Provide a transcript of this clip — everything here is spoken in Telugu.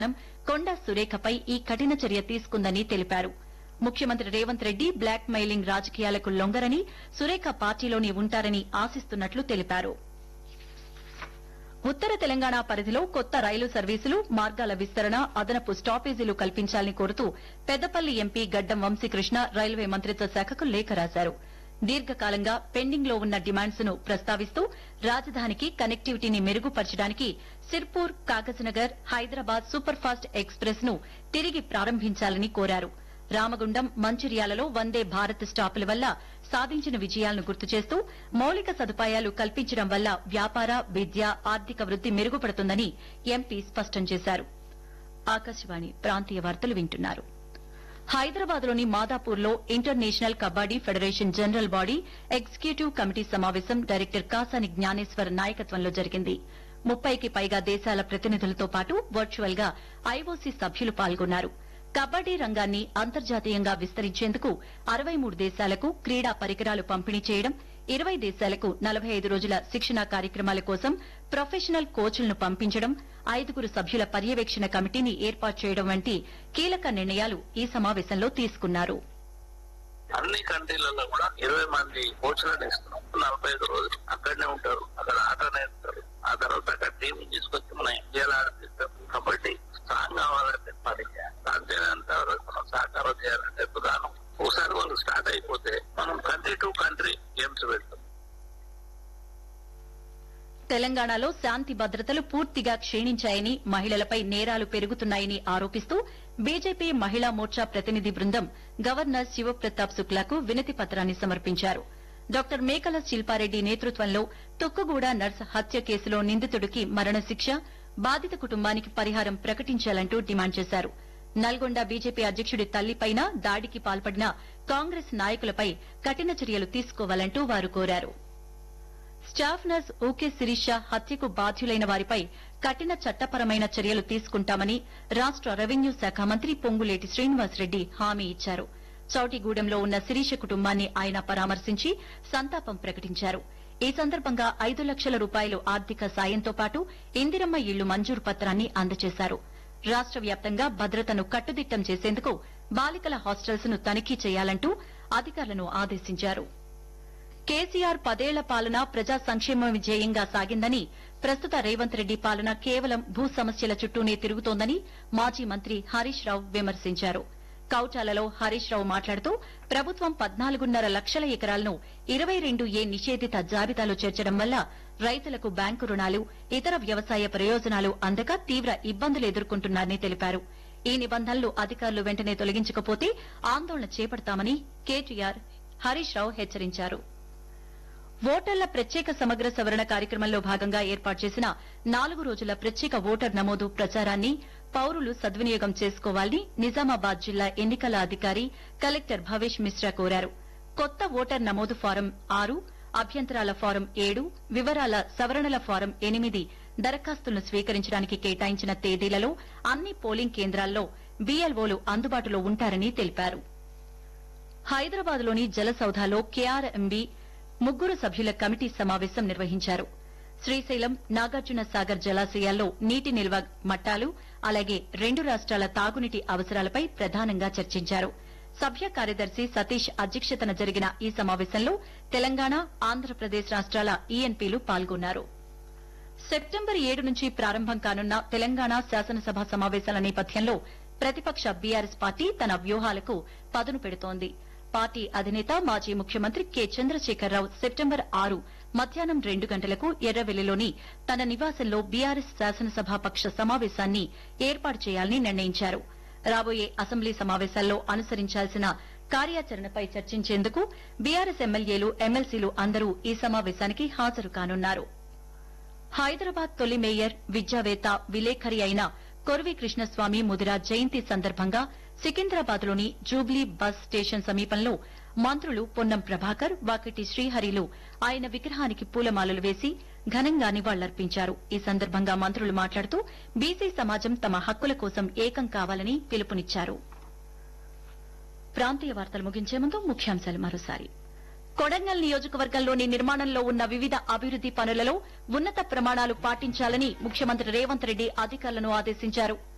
కొండా సురేఖపై ఈ కఠిన చర్య తీసుకుందని తెలిపారు ముఖ్యమంత్రి రేవంత్ రెడ్డి బ్లాక్ మెయిలింగ్ రాజకీయాలకు లొంగరని సురేఖ పార్టీలోనే ఉంటారని ఆశిస్తున్నట్లు తెలిపారు ఉత్తర తెలంగాణ పరిధిలో కొత్త రైలు సర్వీసులు మార్గాల విస్తరణ అదనపు స్టాపేజీలు కల్పించాలని కోరుతూ పెద్దపల్లి ఎంపీ గడ్డం వంశీకృష్ణ రైల్వే మంత్రిత్వ శాఖకు లేఖ రాశారు దీర్ఘకాలంగా పెండింగ్ లో ఉన్న డిమాండ్స్ ను ప్రస్తావిస్తూ రాజధానికి కనెక్టివిటీని మెరుగుపరచడానికి Sirpur Kagaznagar Hyderabad super fast express ను తిరిగి ప్రారంభించాలని కోరారు రామగుండం మంచిర్యాలలో వందే భారత్ స్టాపుల వల్ల సాధించిన విజయాలను గుర్తు చేస్తూ మౌలిక సదుపాయాలు కల్పించడం వల్ల వ్యాపార విద్య ఆర్థిక వృద్ది మెరుగుపడుతుందని ఎంపీ స్పష్టం చేశారు ఆకాశవాణి ప్రాంతీయ వార్తలు వింటున్నారు హైదరాబాద్ లోని మాదాపూర్ లో international kabaddi federation general body executive committee సమావేశం డైరెక్టర్ కాసాని జ్ఞానేశ్వర్ నాయకత్వంలో జరిగింది ముప్పైకి పైగా దేశాల ప్రతినిధులతో పాటు వర్చువల్ గా ఐఓసీ సభ్యులు పాల్గొన్నారు కబడ్డీ రంగాన్ని అంతర్జాతీయంగా విస్తరించేందుకు అరవై మూడు దేశాలకు క్రీడా పరికరాలు పంపిణీ చేయడం ఇరవై దేశాలకు నలభై ఐదు రోజుల శిక్షణా కార్యక్రమాల కోసం ప్రొఫెషనల్ కోచ్లను పంపించడం ఐదుగురు సభ్యుల పర్యవేక్షణ కమిటీని ఏర్పాటు చేయడం వంటి కీలక నిర్ణయాలు ఈ సమావేశంలో తీసుకున్నారు అన్ని కంట్రీలలో కూడా ఇరవై మంది కోచ్లను ఇస్తున్నాం నలభై ఐదు రోజులు అక్కడనే ఉంటారు అక్కడ ఆట నేర్పుతారు ఆ తర్వాత అక్కడ టీం తీసుకొచ్చి మనం ఇండియాలో ఆడిపిస్తాం కాబట్టి స్ట్రాంగ్ కావాలంటే పని చేయాలి సాధ్యమైనంత వరకు మనం సహకారం చేయాలంటే ప్రధానం ఒకసారి వాళ్ళు స్టార్ట్ అయిపోతే మనం కంట్రీ టు కంట్రీ గేమ్స్ పెడతాం తెలంగాణలో శాంతి భద్రతలు పూర్తిగా క్షీణించాయని మహిళలపై నేరాలు పెరుగుతున్నాయని ఆరోపిస్తూ బీజేపీ మహిళా మోర్చా ప్రతినిధి బృందం గవర్నర్ శివప్రతాప్ శుక్లాకు వినతి పత్రాన్ని సమర్పించారు డాక్టర్ మేకల శిల్పారెడ్డి నేతృత్వంలో తుక్కుగూడ నర్స్ హత్య కేసులో నిందితుడికి మరణశిక్ష బాధిత కుటుంబానికి పరిహారం ప్రకటించాలంటూ డిమాండ్ చేశారు నల్గొండ బీజేపీ అధ్యక్షుడి తల్లిపైన దాడికి పాల్పడిన కాంగ్రెస్ నాయకులపై కఠిన చర్యలు తీసుకోవాలంటూ వారు కోరారు స్టాఫ్ నర్స్ ఓకే శిరీష హత్యకు బాధ్యులైన వారిపై కఠిన చట్టపరమైన చర్యలు తీసుకుంటామని రాష్ట రెవెన్యూ శాఖ మంత్రి పొంగులేటి శ్రీనివాసరెడ్డి హామీ ఇచ్చారు చౌటిగూడెంలో ఉన్న శిరీష కుటుంబాన్ని ఆయన పరామర్శించి సంతాపం ప్రకటించారు ఈ సందర్భంగా ఐదు లక్షల రూపాయలు ఆర్థిక సాయంతో పాటు ఇందిరమ్మ ఇళ్లు మంజూరు పత్రాన్ని అందజేశారు రాష్ట వ్యాప్తంగా భద్రతను కట్టుదిట్టం చేసేందుకు బాలికల హాస్టల్స్ ను తనిఖీ చేయాలంటూ అధికారులను ఆదేశించారు కేసీఆర్ పదేళ్ల పాలన ప్రజా సంక్షేమ ధ్యేయంగా సాగిందని ప్రస్తుత రేవంత్ రెడ్డి పాలన కేవలం భూ సమస్యల చుట్టూనే తిరుగుతోందని మాజీ మంత్రి హరీష్ రావు విమర్శించారు కౌటాలలో హరీష్ రావు మాట్లాడుతూ ప్రభుత్వం పద్నాలుగున్నర లక్షల ఎకరాలను ఇరవై రెండు ఏ నిషేధిత జాబితాలో చేర్చడం వల్ల రైతులకు బ్యాంకు రుణాలు ఇతర వ్యవసాయ ప్రయోజనాలు అందక తీవ్ర ఇబ్బందులు ఎదుర్కొంటున్నారని తెలిపారు ఈ నిబంధనలు అధికారులు వెంటనే తొలగించకపోతే ఆందోళన చేపడతామని కేటీఆర్ హరీష్ రావు హెచ్చరించారు ఓటర్ల ప్రత్యేక సమగ్ర సవరణ కార్యక్రమంలో భాగంగా ఏర్పాటు చేసిన నాలుగు రోజుల ప్రత్యేక ఓటర్ నమోదు ప్రచారాన్ని పౌరులు సద్వినియోగం చేసుకోవాలని నిజామాబాద్ జిల్లా ఎన్నికల అధికారి కలెక్టర్ భవేష్ మిశ్రా కోరారు కొత్త ఓటర్ నమోదు ఫారం ఆరు అభ్యంతరాల ఫారం ఏడు వివరాల సవరణల ఫారం ఎనిమిది దరఖాస్తులను స్వీకరించడానికి కేటాయించిన తేదీలలో అన్ని పోలింగ్ కేంద్రాల్లో బీఎల్ఓలు అందుబాటులో ఉంటారని తెలిపారు హైదరాబాద్లోని జలసౌధాలో కేఆర్ఎంబీ ముగ్గురు సభ్యుల కమిటీ సమావేశం నిర్వహించారు శ్రీశైలం నాగార్జున సాగర్ జలాశయాల్లో నీటి నిల్వ మట్టాలు అలాగే రెండు రాష్ట్రాల తాగునీటి అవసరాలపై ప్రధానంగా చర్చించారు సభ్య కార్యదర్శి సతీష్ అధ్యక్షతన జరిగిన ఈ సమావేశంలో తెలంగాణ ఆంధ్రప్రదేశ్ రాష్ట్రాల ఈఎన్పీలు పాల్గొన్నారు సెప్టెంబర్ ఏడు నుంచి ప్రారంభం కానున్న తెలంగాణ శాసనసభ సమావేశాల నేపథ్యంలో ప్రతిపక్ష బీఆర్ఎస్ పార్టీ తన వ్యూహాలకు పదును పెడుతోంది పార్టీ అధినేత మాజీ ముఖ్యమంత్రి కె చంద్రశేఖరరావు సెప్టెంబర్ ఆరు మధ్యాహ్నం రెండు గంటలకు ఎర్రవెల్లిలోని తన నివాసంలో బీఆర్ఎస్ శాసనసభాపక్ష సమావేశాన్ని ఏర్పాటు చేయాలని నిర్ణయించారు రాబోయే అసెంబ్లీ సమావేశాల్లో అనుసరించాల్సిన కార్యాచరణపై చర్చించేందుకు బీఆర్ఎస్ ఎమ్మెల్యేలు ఎమ్మెల్సీలు అందరూ ఈ సమావేశానికి హాజరు కానున్నారు హైదరాబాద్ తొలి మేయర్ విద్యావేత్త విలేఖరి అయిన కొరవి కృష్ణస్వామి ముదిరా జయంతి సందర్భంగా సికింద్రాబాద్లోని జూబ్లీ బస్ స్టేషన్ సమీపంలో మంత్రులు పొన్నం ప్రభాకర్ వాకిటి శ్రీహరిలు ఆయన విగ్రహానికి పూలమాలలు వేసి ఘనంగా నివాళులర్పించారు ఈ సందర్భంగా మంత్రులు మాట్లాడుతూ బీసీ సమాజం తమ హక్కుల కోసం ఏకం కావాలని పిలుపునిచ్చారు ప్రాంతీయ వార్తలు ముగించే ముందు ముఖ్యాంశాలు మరోసారి కొడంగల్ నియోజకవర్గంలోని నిర్మాణంలో ఉన్న వివిధ అభివృద్ది పనులలో ఉన్నత ప్రమాణాలు పాటించాలని ముఖ్యమంత్రి రేవంత్ రెడ్డి అధికారులను ఆదేశించారు